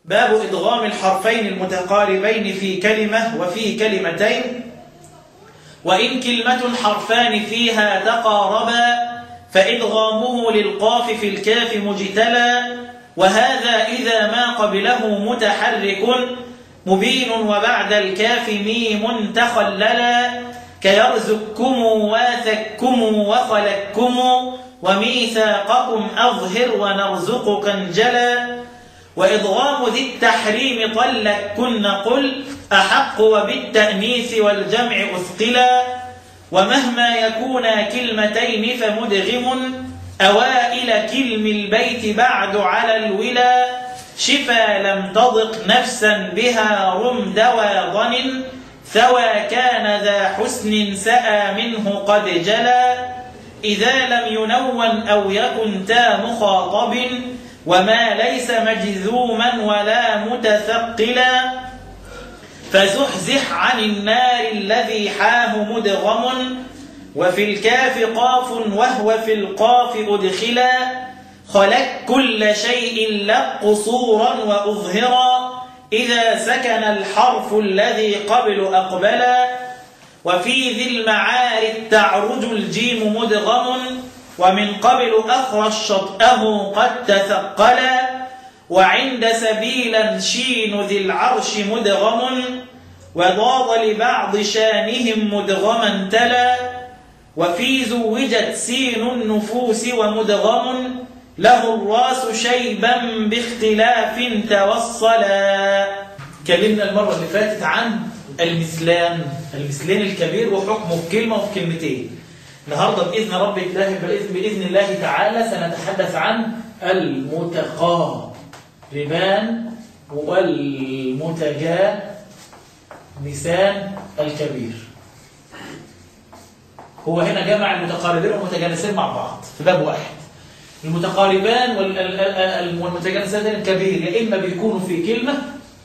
باب إدغام الحرفين المتقاربين في كلمة وفي كلمتين وإن كلمة حرفان فيها تقاربا فإدغامه للقاف في الكاف مجتلى وهذا إذا ما قبله متحرك مبين وبعد الكاف ميم تخللا كيرزقكم واثككم وخلككم وميثاقكم أظهر ونرزقك انجلا وإضغام ذي التحريم طلكن قل أحق وبالتأنيث والجمع أثقلا ومهما يكونا كلمتين فمدغم أوائل كلم البيت بعد على الولا شفا لم تضق نفسا بها رم دوا ظن ثوى كان ذا حسن سأى منه قد جلا إذا لم ينون أو يكن تا مخاطب وما ليس مجذوما ولا متثقلا فزحزح عن النار الذي حاه مدغم وفي الكاف قاف وهو في القاف أدخلا خلق كل شيء لق قصورا وأظهرا إذا سكن الحرف الذي قبل أقبلا وفي ذي المعارف تعرج الجيم مدغم ومن قبل أخرج شطأه قد تثقلا وعند سبيلا شين ذي العرش مدغم وضاض لبعض شانهم مدغما تلا وفي زوجت سين النفوس ومدغم له الراس شيبا باختلاف توصلا كلمنا المرة اللي فاتت عن المثلان المثلان الكبير وحكمه بكلمة وبكلمتين النهاردة بإذن رب الله بإذن, بإذن الله تعالى سنتحدث عن المتقاربان والمتجانسان الكبير هو هنا جمع المتقاربين والمتجانسين مع بعض في باب واحد المتقاربان والمتجانسان الكبير يا إما بيكونوا في كلمة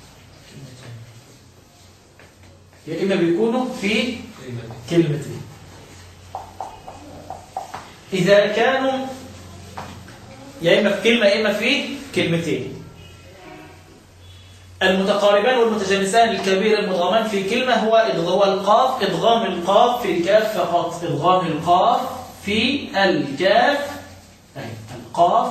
يا إما بيكونوا في كلمتين إذا كانوا يا إما في كلمة يا إما في كلمتين المتقاربان والمتجانسان الكبير المضغمان في كلمة هو هو القاف إدغام القاف في الكاف فقط إدغام القاف في الكاف أي القاف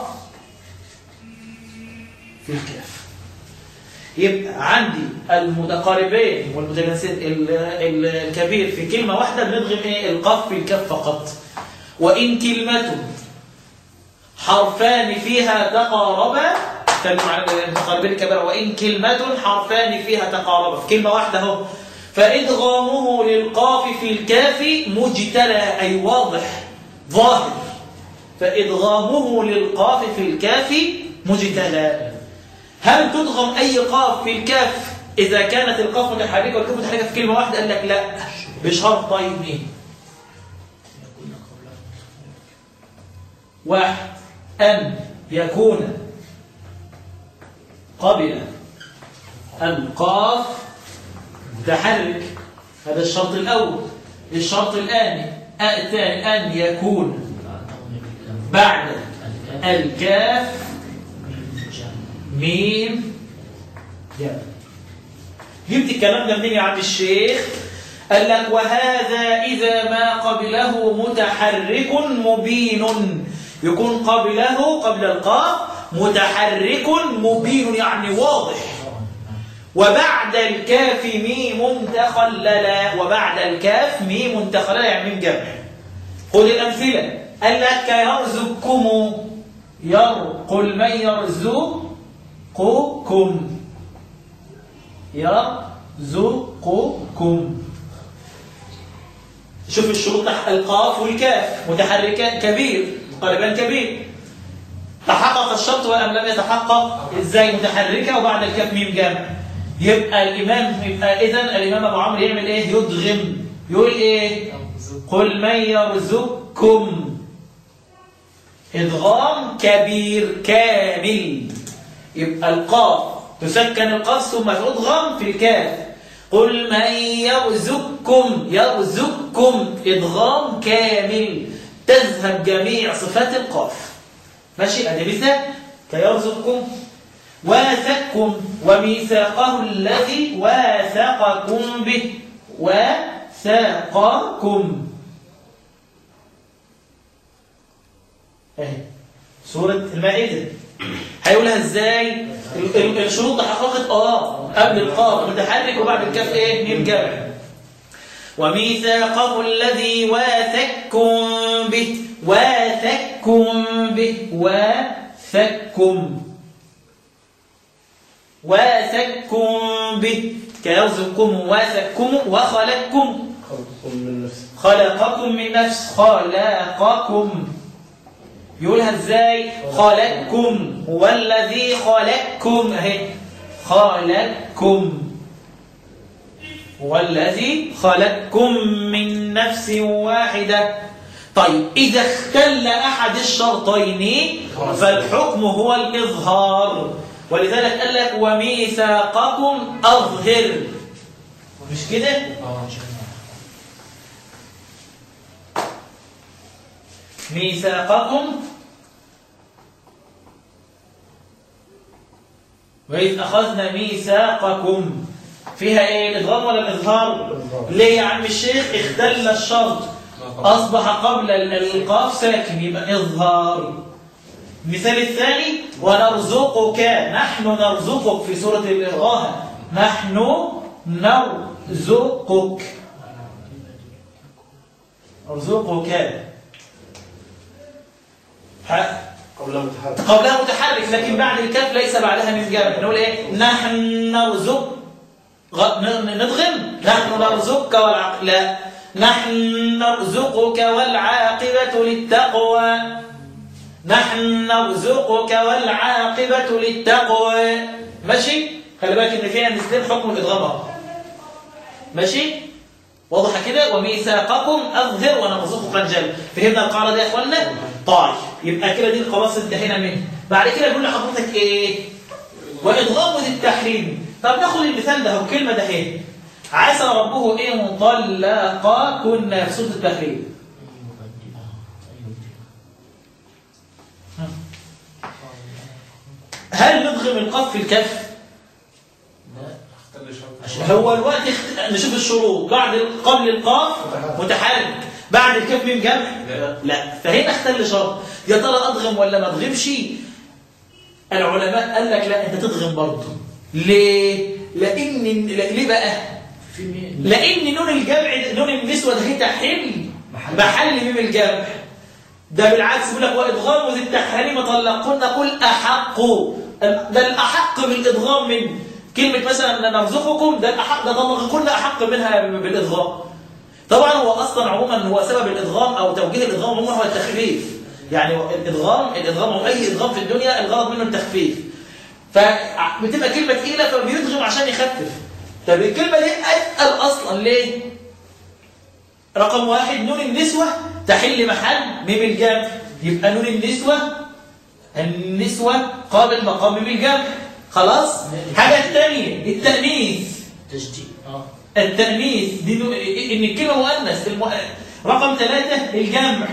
في الكاف يبقى عندي المتقاربين والمتجانسين الكبير في كلمة واحدة بندغم ايه القاف في الكاف فقط وإن كلمة حرفان فيها تقاربا تكلم عن المتقاربين الكبيرة وإن كلمة حرفان فيها تقاربا في كلمة واحدة اهو فإدغامه للقاف في الكاف مجتلى أي واضح ظاهر فإدغامه للقاف في الكاف مجتلى هل تدغم أي قاف في الكاف إذا كانت القاف متحركة والكاف متحركة في كلمة واحدة قال لك لا بشرطين واحد أن يكون قبل القاف متحرك هذا الشرط الأول الشرط الآن الثاني أن يكون بعد الكاف ميم جمع جبت الكلام ده منين يا عم الشيخ قال لك وهذا إذا ما قبله متحرك مبين يكون قبله قبل القاف متحرك مبين يعني واضح وبعد الكاف ميم تخللا وبعد الكاف ميم تخللا يعني ميم جمع خذ الأمثلة قال لك يرزقكم يرقل من يرزقكم يرزقكم شوف الشروط تحت القاف والكاف متحركان كبير قلبان كبير تحقق الشرط وأم لم يتحقق ازاي متحركة وبعد الكاف ميم جمع يبقى الإمام يبقى إذن الإمام أبو عمرو يعمل إيه يدغم يقول إيه قل من يرزقكم إدغام كبير كامل يبقى القاف تسكن القاف ثم تدغم في الكاف قل من يرزقكم يرزقكم إدغام كامل تذهب جميع صفات القاف ماشي ادي مثال كيرزقكم واثقكم وميثاقه الذي واثقكم به واثقكم اهي سورة المائدة هيقولها ازاي الشروط تحققت اه قبل القاف متحرك وبعد الكاف ايه ميم جمع وميثاقه الذي واثقكم به واثقكم به واثقكم واثقكم به كيرزقكم واثقكم وخلقكم خلقكم من نفس خلقكم يقولها ازاي خلقكم هو الذي خلقكم اهي خلقكم هو الذي خلقكم من نفس واحدة طيب إذا اختل أحد الشرطين فالحكم هو الإظهار ولذلك قال لك وميثاقكم أظهر مش كده؟ ميثاقكم وإذ أخذنا ميثاقكم فيها إيه الإضغام ولا الإظهار ليه يا عم الشيخ اختل الشرط أصبح قبل القاف ساكن يبقى إظهار المثال الثاني ونرزقك نحن نرزقك في سورة الإرغاء نحن نرزقك نرزقك قبلها متحرك قبلها متحرك لكن بعد الكاف ليس بعدها من جامع نقول ايه نحن نرزق غ... ن- نضغم نحن نرزقك والعاقبة لا نحن نرزقك والعاقبة للتقوى نحن نرزقك والعاقبة للتقوى ماشي خلي بالك ان فيها مثلين حكم الادغام أهو. ماشي واضحه كده وميثاقكم اظهر ونرزقك الجنه فهمنا القاعده دي يا اخوانا طيب يبقى كده دي خلاص انتهينا منها بعد كده بيقول لحضرتك ايه وادغام ذي التحريم طب ناخد المثال ده والكلمه ده ايه عسى ربه ان طلقكن في سوره التحريم هل ندغم القاف في الكف هو الوقت اخت- نشوف الشروط بعد ال- قبل القاف متحرك بعد الكاف ميم جمع لا فهنا اختل شرط يا ترى ادغم ولا ما ادغمش العلماء قال لك لا انت تدغم برضه ليه لان لا- ليه بقى لان نون الجمع نون النسوه ده هي تحل محل ميم الجمع ده بالعكس بيقول لك وادغام ذي التحريم طلقن قل احق ده الاحق بالادغام من كلمه مثلا نرزقكم ده الاحق ده طلقكن احق منها بالادغام طبعا هو اصلا عموما هو سبب الادغام او توجيه الادغام عموما هو التخفيف يعني الادغام الادغام او اي ادغام في الدنيا الغرض منه التخفيف فبتبقى كلمه ثقيله فبيدغم عشان يخفف طب الكلمه دي اتقل اصلا ليه رقم واحد نون النسوة تحل محل ميم الجمع يبقى نون النسوة النسوة قابل مقام ميم الجمع خلاص حاجة الثانية التأنيث تشديد اه التأنيث دي نوع- إن الكلمة مؤنث الم... رقم ثلاثة الجمع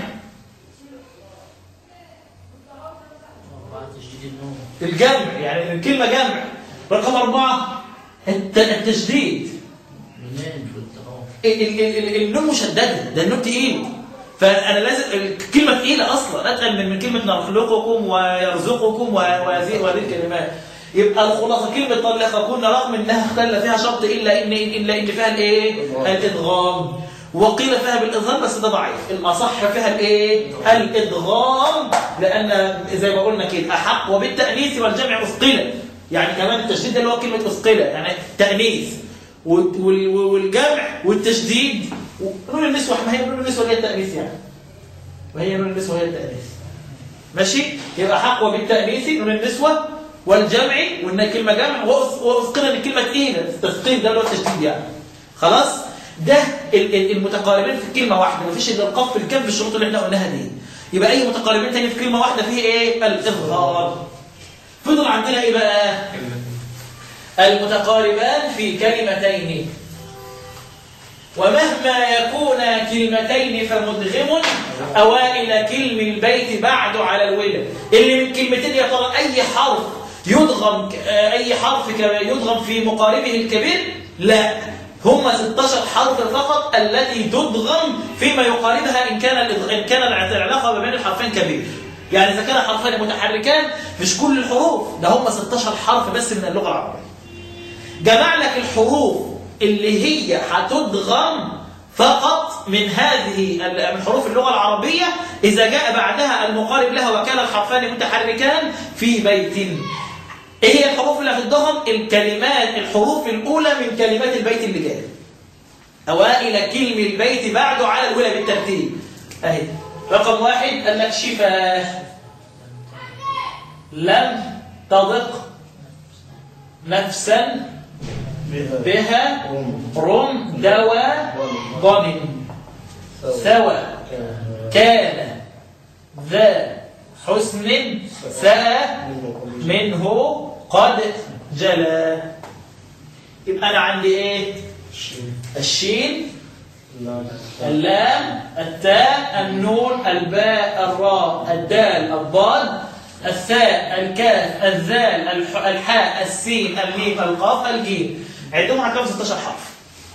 بعد تشديد النون الجمع يعني الكلمة جمع رقم أربعة الت... التشديد منين قلت اه ال- ال- ال- النون مشددة ده النون تقيل فأنا لازم الكلمة تقيلة أصلا أتقل من من كلمة نخلقكم ويرزقكم و- وهذه وهذه الكلمات يبقى الخلاصة كلمة طلقكن رغم إنها اختل فيها شرط إلا إن إلا إن فيها الإيه؟ الإدغام وقيل فيها بالإظهار بس ده ضعيف الأصح فيها الإيه؟ الإدغام لأن زي ما قلنا كده أحق وبالتأنيث والجمع أثقلة يعني كمان التشديد ده اللي هو كلمة أثقلة يعني تأنيث وال- وال- والجمع والتشديد نون النسوة ما هي نون النسوة هي التأنيث يعني وهي نون النسوة هي التأنيث ماشي يبقى حق وبالتأنيث نون النسوة والجمع وان الكلمة جمع وأث- واثقل ان الكلمة تقيلة التثقيل ده اللي هو التشديد يعني خلاص ده ال- ال- المتقاربين في كلمة واحدة مفيش الا القاف في الكم بالشروط اللي احنا قلناها دي يبقى اي متقاربين تاني في كلمة واحدة فيه ايه الاظهار فضل عندنا ايه بقى المتقاربان في كلمتين ومهما يكون كلمتين فمدغم أوائل كلم البيت بعد على الولد اللي من كلمتين يا ترى أي حرف يدغم ك- آه، أي حرف ك- يدغم في مقاربه الكبير لا هم 16 حرف فقط التي تدغم فيما يقاربها إن كان الإض- إن كان العلاقة ما بين الحرفين كبير يعني إذا كان حرفين متحركان مش كل الحروف ده هم 16 حرف بس من اللغة العربية جمع لك الحروف اللي هي هتدغم فقط من هذه ال- من حروف اللغة العربية إذا جاء بعدها المقارب لها وكان الحرفان متحركان في بيت إيه هي الحروف اللي هتدغم الكلمات الحروف الأولى من كلمات البيت اللي جاي أوائل كلم البيت بعده على الأولى بالترتيب أهي رقم واحد قال لك شفاه لم تضق نفسا بها رم دواء ضمن سوى كان ذا حسن ساء منه قد جلا يبقى انا عندي ايه الشين اللام التاء النون الباء الراء الدال الضاد الثاء الكاف الذال الح- الحاء السين الميم القاف الجيم عندهم هتلاقوا 16 حرف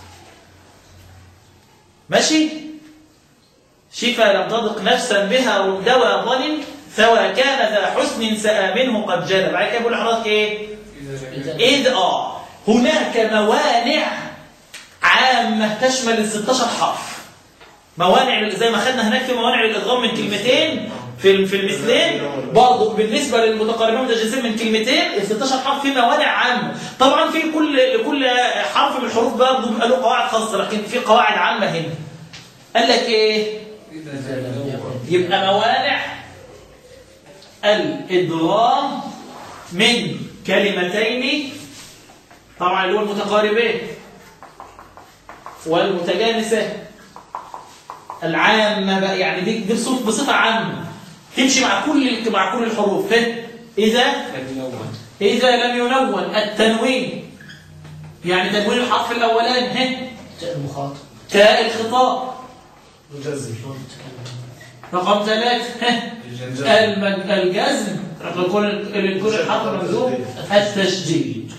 ماشي شفا لم تضق نفسا بها دواء ظن ثوى كان ذا حسن سأى منه قد جلى بعد كده بيقول لحضرتك ايه إذ آه هناك موانع عامة تشمل ال 16 حرف موانع زي ما خدنا هناك في موانع الإدغام من كلمتين في في المثلين برضه بالنسبة للمتقاربين والمتجانسين من كلمتين ال 16 حرف في موانع عامة طبعا في كل لكل حرف من الحروف برضه بيبقى له قواعد خاصة لكن في قواعد عامة هنا قال لك ايه يبقى موانع الإدغام من كلمتين طبعا اللي هو المتقاربين والمتجانسة العامة بقى يعني دي دي بصف- بصفة عامة تمشي مع كل مع كل الحروف ها؟ إذا إذا لم ينون التنوين يعني تنوين الحرف الأولاني ها تاء المخاطب تاء الخطاب مجزم رقم ثلاثة ها المج- الجزم رقم كل كل الحرف مجزوم التشديد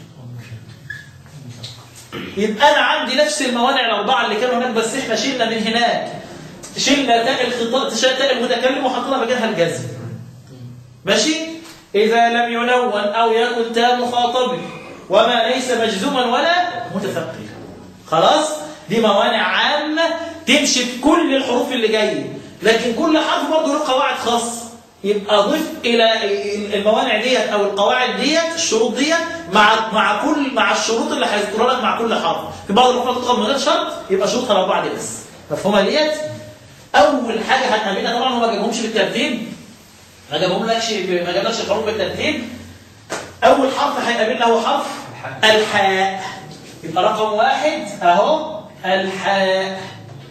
يبقى انا عندي نفس الموانع الاربعه اللي كانوا هناك بس احنا شلنا من هناك شلنا تاء الخطاب شلنا تاء المتكلم وحطينا مكانها الجزم ماشي اذا لم ينون او يكن تاء مخاطب وما ليس مجزوما ولا متثقلا خلاص دي موانع عامه تمشي في كل الحروف اللي جايه لكن كل حرف برضه له قواعد خاصه يبقى ضيف الى الموانع ديت او القواعد ديت الشروط ديت مع مع كل مع الشروط اللي هيذكرها لك مع كل حرف في بعض الحروف تدخل من غير شرط يبقى شروطها الاربعه دي بس مفهومه ديت اول حاجه هتقابلنا طبعا هو ما جابهمش بالترتيب ما جابهملكش ما جابلكش الحروف بالترتيب اول حرف هيقابلنا هو حرف الحاء يبقى رقم واحد اهو الحاء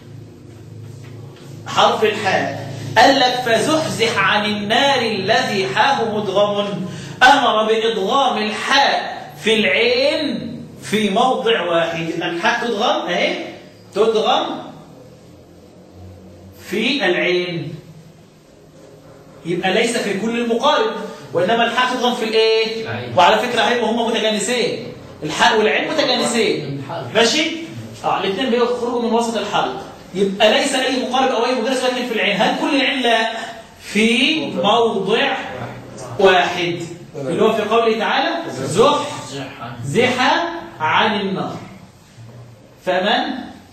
حرف الحاء قال لك فزحزح عن النار الذي حاه مدغم امر بادغام الحاء في العين في موضع واحد الحاء تدغم اهي تدغم في العين يبقى ليس في كل المقارب وانما الحاء تدغم في الايه العين. وعلى فكره هيبقوا هم متجانسين الحاء والعين متجانسين ماشي اه الاثنين بيخرجوا من وسط الحلق يبقى ليس اي مقارب او اي مجانس ولكن في العين هل كل العين لا في موضع واحد اللي هو في قوله تعالى زح زحا زح عن النار فمن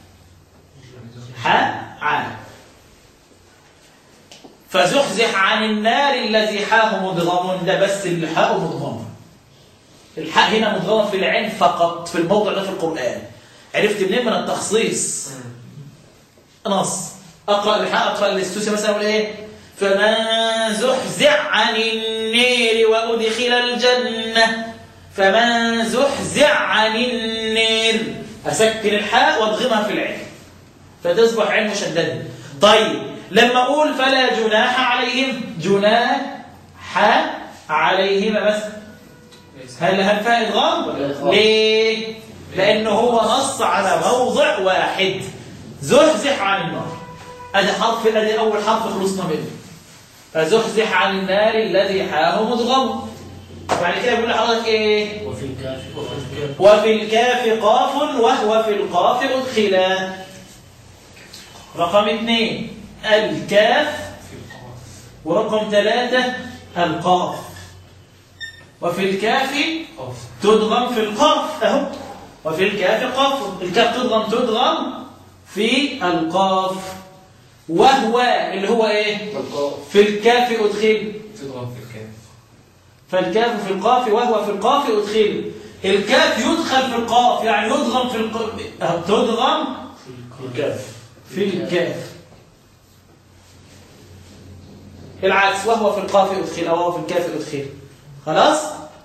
ح عن فزحزح عن النار الذي حاه مدغم ده بس اللي حاه مدغم الحاء هنا مدغمة في العين فقط في الموضع ده في القرآن عرفت منين من التخصيص نص اقرا الحاء اقرا الاستوسي مثلا اقول ايه فمن زحزح عن النير وادخل الجنه فمن زحزح عن النير اسكن الحاء واضغمها في العين فتصبح عين مشدده طيب لما اقول فلا جناح عليهم جناح عليهما مثلا هل هل فيها ادغام ولا إدغام. ليه لانه هو نص على موضع واحد زحزح عن النار ادي حرف ادي اول حرف خلصنا منه فزحزح عن النار الذي حاه مدغم بعد كده بيقول لحضرتك ايه وفي الكاف وفي الكاف وفي الكاف قاف وهو في القاف أدخلا رقم اثنين الكاف ورقم ثلاثة القاف وفي الكاف تدغم في القاف أهو وفي الكاف قاف الكاف تدغم تدغم في القاف وهو اللي هو ايه القاف في الكاف أدخل تضغم في الكاف فالكاف في القاف وهو في القاف أدخل الكاف يدخل في القاف يعني يدغم في القاف تدغم في الكاف في الكاف العكس وهو في القاف أدخل أو هو في الكاف أدخل خلاص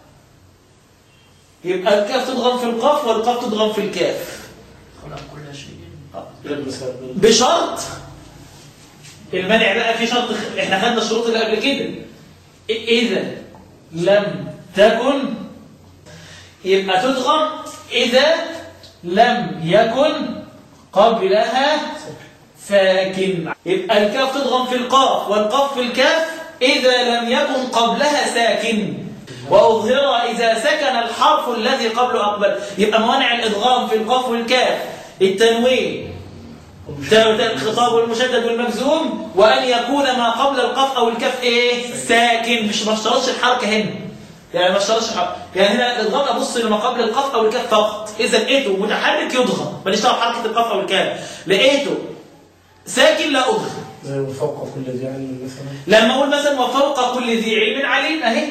يبقى الكاف تدغم في القاف والقاف تدغم في الكاف خلق كل شيء يلبس بشرط المنع بقى في شرط احنا خدنا الشروط اللي قبل كده إ- إذا لم تكن يبقى تدغم إذا لم يكن قبلها ساكن يبقى الكاف تدغم في القاف والقاف في الكاف إذا لم يكن قبلها ساكن وأظهر إذا سكن الحرف الذي قبله أقبل يبقى موانع الإدغام في القاف والكاف التنوين الخطاب والمشدد والمجزوم وأن يكون ما قبل القاف أو الكاف إيه ساكن مش ما اشترطش الحركة هنا يعني ما اشترطش الحركة يعني هنا الإدغام أبص لما قبل القاف أو الكاف فقط إذا لقيته متحرك يضغم ماليش دعوه بحركة القاف أو الكاف لقيته ساكن لا أضغم زي وفوق كل ذي علم مثلا لما أقول مثلا وفوق كل ذي علم عليم أهي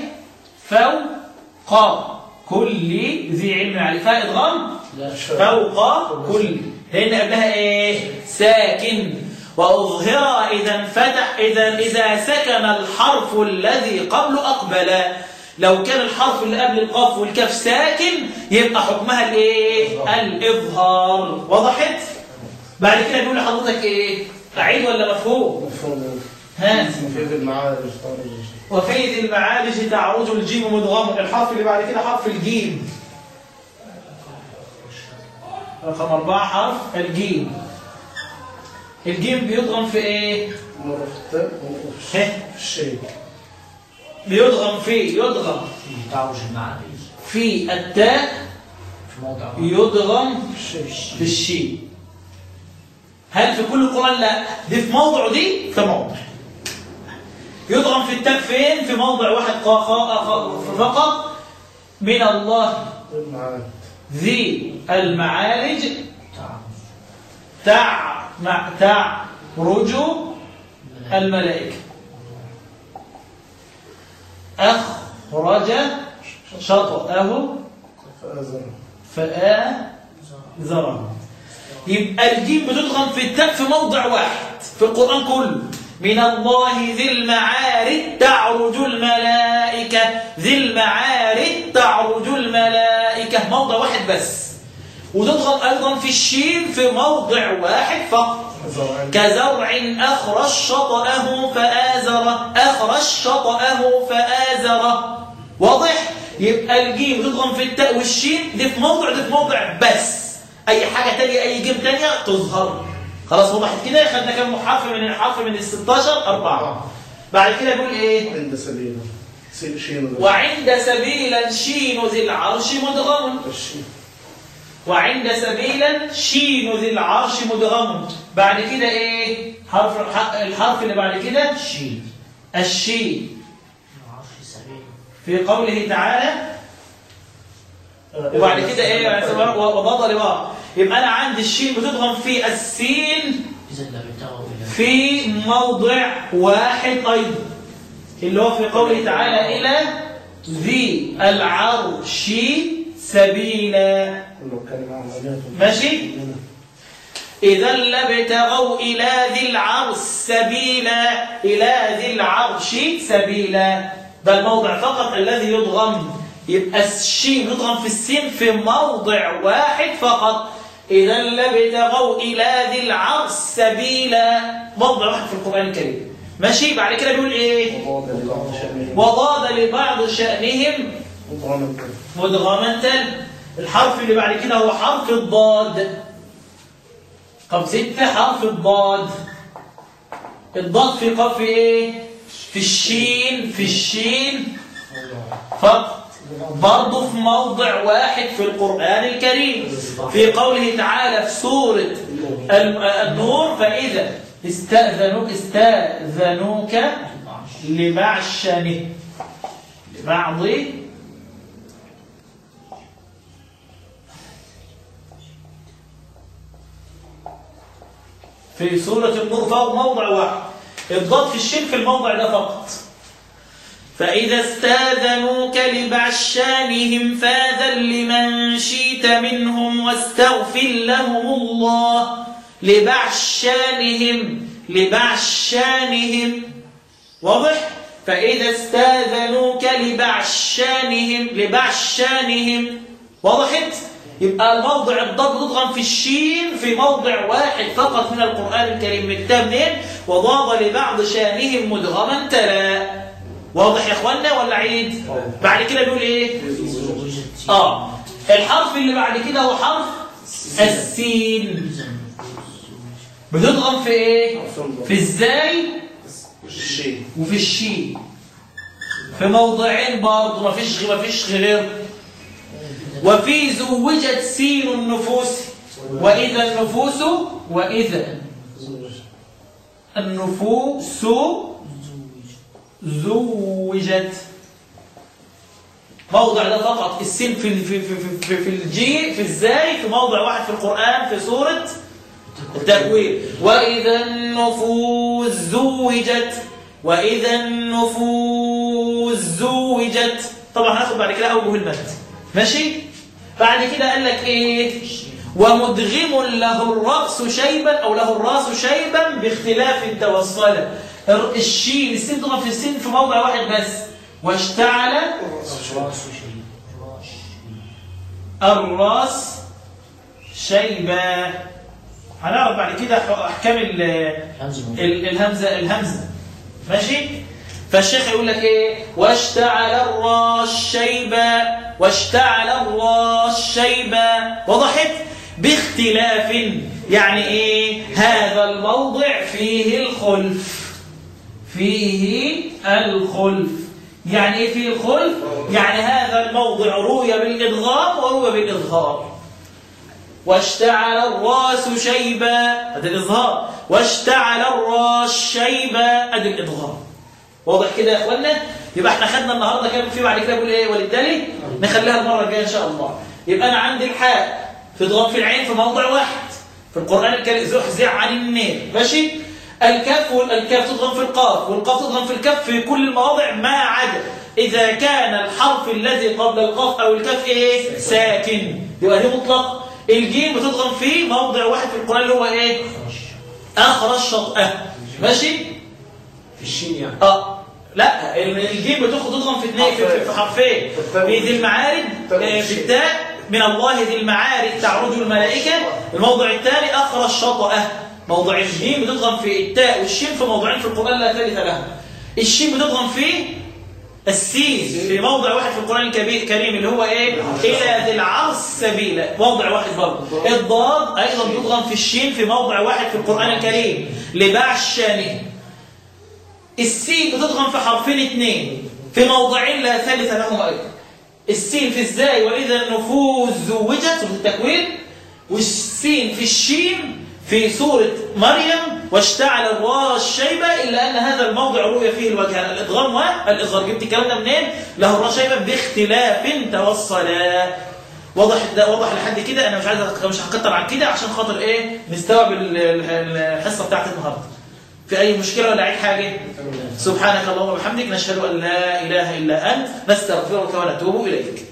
فوق كل ذي علم عليم فإدغام لا فوق كل لأن قبلها إيه ساكن وأظهر إذا انفتح إذا إذا سكن الحرف الذي قبله أقبل لو كان الحرف اللي قبل القاف والكاف ساكن يبقى حكمها الإيه الإظهار وضحت بعد كده بيقول لحضرتك إيه أعيد ولا مفهوم مفهوم ها مفيد المعارج خارج وفي ذي المعارج تعرج الجيم مدغم الحرف اللي بعد كده حرف الجيم رقم أربعة حرف الجيم الجيم بيضغم في إيه؟ مرة في التاء وفي ه الشيء بيضغم في يضغم في تعرج المعارج في التاء في موضع يضغم الشيء في الشين هل في كل القرآن لا دي في موضع دي في موضع يضغم في التاء فين في موضع واحد قا- قا- قا- فقط من الله المعارج ذي المعارج تعرج تع مع تعرج الملائكة أخرج شطأه فأزر فآزره يبقى الجيم بتدغم في التاء في موضع واحد في القرآن كله من الله ذي المعارج تعرج الملائكة ذي المعارج تعرج الملائكة موضع واحد بس وتدغم أيضا في الشين في موضع واحد فقط أزر كزرع أخرج شطأه فآزره أخرج شطأه فآزره واضح؟ يبقى الجيم تضغم في التاء والشين دي في موضع دي في موضع بس أي حاجة تانية أي جيم تانية تظهر خلاص وضحت كده خدنا كام حرف من الحرف من ال 16 أربعة بعد كده بيقول إيه؟ عند سبيل سي- شين وعند سبيلا شين ذي العرش مدغم الشين وعند سبيلا شين ذي العرش مدغم بعد كده ايه حرف الحرف اللي بعد كده شيل الشين العرش سبيل في قوله تعالى وبعد كده ايه يعني سبحان- وضاد لبعض يبقى انا عندي الشين بتضغم في السين إذا لم يبتغوا إلى في موضع واحد ايضا اللي هو في قوله تعالى الى ذي العرش سبيلا كله كلمة عمليات ماشي إذا لابتغوا إلى ذي العرش سبيلا إلى ذي العرش سبيلا ده الموضع فقط الذي يضغم يبقى الشين يضغم في السين في موضع واحد فقط إذا لابتغوا إلى ذي العرش سبيلا موضع واحد في القرآن الكريم ماشي بعد كده بيقول إيه وضاد لبعض شأنه وضاد لبعض شأنهم مضغما مدغمة الحرف اللي بعد كده هو حرف الضاد طب ستة حرف الضاد الضاد في قاف ايه في الشين في الشين فقط برضه في موضع واحد في القرآن الكريم في قوله تعالى في سورة ال- النور فإذا استأذنوك استأذنوك لمعشنه لبعض في سورة النور فوق موضع واحد الضاد في الشين في الموضع ده فقط فإذا استاذنوك لبعشانهم فاذن لمن شئت منهم واستغفر لهم الله لبعشانهم لبعشانهم واضح؟ فإذا استاذنوك لبعشانهم لبعشانهم وضحت؟ يبقى الموضع الضاد تضغم في الشين في موضع واحد فقط من القرآن الكريم من منين وضاد لبعض شانهم مدغما تلا واضح يا اخوانا ولا عيد بعد كده بيقول ايه زوجت اه الحرف اللي بعد كده هو حرف السين إذا النفوس زوجت بتضغم في ايه في الزاي الشين وفي الشين في موضعين برضه ما فيش ما فيش غير وفي زوجت سين النفوس واذا النفوس واذا النفوس زوجت زوجت موضع ده فقط السين في في في في, في, في الجي في الزاي في موضع واحد في القرآن في سورة التكوير وإذا النفوس زوجت وإذا النفوس زوجت طبعا هناخد بعد كده أوجه المد ماشي بعد كده قال لك إيه ومدغم له الرأس شيبا أو له الرأس شيبا باختلاف توصل الر- الشين السين تضغم في السين في موضع واحد بس واشتعل راس شيء راس الراس شيبا هنعرف بعد كده احكام ال- همزة ال- الهمزه الهمزه ماشي فالشيخ يقول لك ايه واشتعل الراس شيبا واشتعل الراس شيبا وضحت باختلاف يعني ايه هذا الموضع فيه الخلف فيه الخلف يعني ايه فيه الخلف يعني هذا الموضع روي بالادغام وروي بالاظهار واشتعل الراس شيبا هذا الإظهار واشتعل الراس شيبا هذا الإظهار واضح كده يا اخوانا يبقى احنا خدنا النهارده كام في بعد كده بيقول ايه وللتالي نخليها المره الجايه ان شاء الله يبقى انا عندي الحاء في ضغط في العين في موضع واحد في القران الكريم زحزع عن النيل ماشي الكاف والكاف تضغم في القاف والقاف تضغم في الكاف في كل المواضع ما عدا اذا كان الحرف الذي قبل القاف او الكاف ايه ساكن يبقى دي مطلق الجيم بتضغم في موضع واحد في القران اللي هو ايه اخر الشطأه ماشي في الشين يعني اه لا الجيم بتاخد تضغم في اثنين في, في, في حرفين في ذي المعارج آه، في التاء من الله ذي المعارج تعرج الملائكه الموضع الثاني اخر الشطأه موضع الجيم بتضغم في التاء والشين في موضعين في القران لا ثالث لها الشين بتضغم في السين في موضع واحد في القرآن الكبير الكريم اللي هو ايه إلى ذي العرش سبيلا موضع واحد برضه الضاد أيضا بيضغم في الشين في موضع واحد في القرآن الكريم لبعشانه السين بتضغم في حرفين اثنين في موضعين لا ثالث لهما أيضا السين في الزاي وإذا النفوس زوجت في التكوين والسين في الشين في سورة مريم واشتعل الراس شيبة إلا أن هذا الموضع روي فيه الوجهان الإضغام والإظهار جبت الكلام ده منين؟ له الراس شيبة باختلاف توصلا واضح ده واضح لحد كده أنا مش عايز أ- مش هكتر عن كده عشان خاطر إيه نستوعب ال- ال- الحصة بتاعت النهارده في أي مشكلة ولا أي حاجة؟ سبحانك اللهم وبحمدك نشهد أن لا إله إلا أنت نستغفرك ونتوب إليك